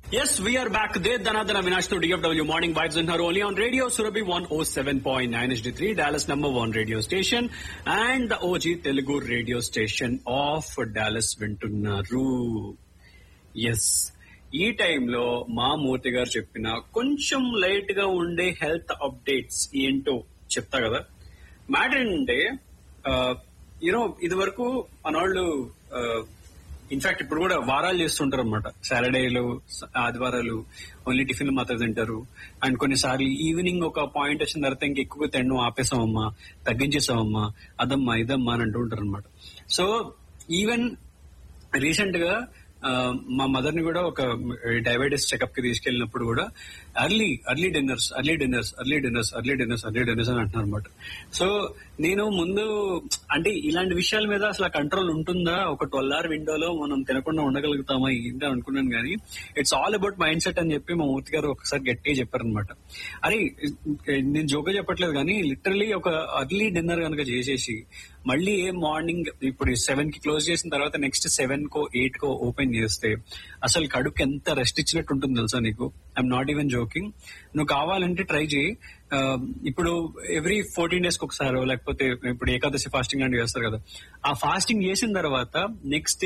Yes, we are back. There, Dhanadana Vinash to DFW Morning Vibes in her only on Radio Surabhi 107.9 HD3, Dallas number one radio station, and the OG Telugu radio station of Dallas వింటున్నారు yes ఈ టైంలో మా మూర్తి గారు చెప్పిన కొంచెం light గా ఉండే health updates ఏంటో చెప్తా కదా మ్యాటర్ ఏంటంటే యూనో ఇది వరకు మనోళ్ళు ఇన్ఫాక్ట్ ఇప్పుడు కూడా వారాలు చేస్తుంటారు అనమాట సాటర్డేలు ఆదివారాలు ఓన్లీ టిఫిన్ మాత్రం తింటారు అండ్ కొన్నిసార్లు ఈవినింగ్ ఒక పాయింట్ వచ్చిన తర్వాత ఇంక ఎక్కువ తినడం ఆపేసామమ్మా తగ్గించేసామమ్మా అదమ్మా ఇదమ్మా అని అంటూ ఉంటారు అనమాట సో ఈవెన్ రీసెంట్ గా ఆ, మా మదర్ ని కూడా ఒక డయాబెటీస్ చెకప్ కి తీసుకెళ్ళినప్పుడు కూడా early early dinners early dinners early dinners early dinners early dinners అని అంటున్నారు అనమాట సో నేను ముందు అంటే ఇలాంటి విషయాల మీద అసలు కంట్రోల్ ఉంటుందా ఒక ట్వెల్వ్ అవర్ విండోలో మనం తినకుండా ఉండగలుగుతామా ఏంటి అనుకున్నాను కానీ it's all about mindset అని చెప్పి మా మూర్తి గారు ఒకసారి గట్టిగా చెప్పారనమాట అరే నేను జోగా చెప్పట్లేదు కానీ లిటరలీ ఒక అర్లీ డిన్నర్ కనుక చేసేసి మళ్ళీ ఏ మార్నింగ్ ఇప్పుడు సెవెన్ కి క్లోజ్ చేసిన తర్వాత నెక్స్ట్ సెవెన్ కో ఎయిట్ కో ఓపెన్ చేస్తే అసలు కడుపుకి ఎంత రెస్ట్ ఇచ్చినట్టు ఉంటుంది తెలుసా నీకు ఐఎమ్ నాట్ ఈవెన్ జోకింగ్ నువ్వు కావాలంటే ట్రై చేయి ఆ, ఇప్పుడు ఎవ్రీ ఫోర్టీన్ డేస్ కి ఒకసారి లేకపోతే ఇప్పుడు ఏకాదశి ఫాస్టింగ్ లాంటివి చేస్తారు కదా ఆ ఫాస్టింగ్ చేసిన తర్వాత నెక్స్ట్